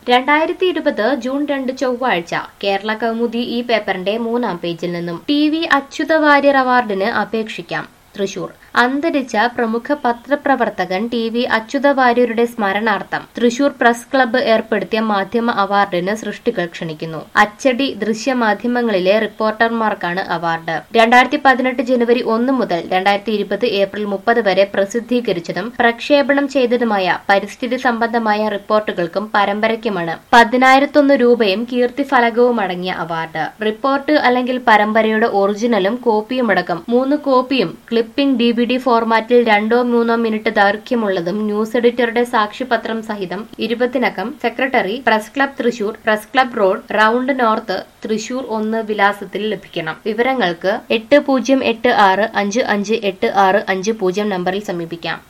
രണ്ടായിരത്തി ഇരുപത് ജൂൺ രണ്ട് ചൊവ്വാഴ്ച കേരള കൗമുദി ഈ പേപ്പറിന്റെ മൂന്നാം പേജിൽ നിന്നും ടി വി അച്യുത വാര്യർ അവാർഡിന് അപേക്ഷിക്കാം തൃശൂർ അന്തരിച്ച പ്രമുഖ പത്രപ്രവർത്തകൻ ടി വി അച്യുത വാര്യരുടെ സ്മരണാർത്ഥം തൃശൂർ പ്രസ് ക്ലബ്ബ് ഏർപ്പെടുത്തിയ മാധ്യമ അവാർഡിന് സൃഷ്ടികൾ ക്ഷണിക്കുന്നു അച്ചടി ദൃശ്യമാധ്യമങ്ങളിലെ റിപ്പോർട്ടർമാർക്കാണ് അവാർഡ് രണ്ടായിരത്തി പതിനെട്ട് ജനുവരി ഒന്ന് മുതൽ രണ്ടായിരത്തി ഇരുപത് ഏപ്രിൽ മുപ്പത് വരെ പ്രസിദ്ധീകരിച്ചതും പ്രക്ഷേപണം ചെയ്തതുമായ പരിസ്ഥിതി സംബന്ധമായ റിപ്പോർട്ടുകൾക്കും പരമ്പരയ്ക്കുമാണ് പതിനായിരത്തൊന്ന് രൂപയും കീർത്തിഫലകവും അടങ്ങിയ അവാർഡ് റിപ്പോർട്ട് അല്ലെങ്കിൽ പരമ്പരയുടെ ഒറിജിനലും കോപ്പിയുമടക്കം മൂന്ന് കോപ്പിയും ക്ലിപ്പിംഗ് ഡി വി ഡി ഫോർമാറ്റിൽ രണ്ടോ മൂന്നോ മിനിറ്റ് ദൈർഘ്യമുള്ളതും ന്യൂസ് എഡിറ്ററുടെ സാക്ഷ്യപത്രം സഹിതം ഇരുപതിനകം secretary press club Thrissur press club road round north Thrissur ഒന്ന് വിലാസത്തിൽ ലഭിക്കണം വിവരങ്ങൾക്ക് എട്ട് പൂജ്യം എട്ട് ആറ് അഞ്ച് അഞ്ച് എട്ട് ആറ് അഞ്ച് പൂജ്യം നമ്പറിൽ സമീപിക്കാം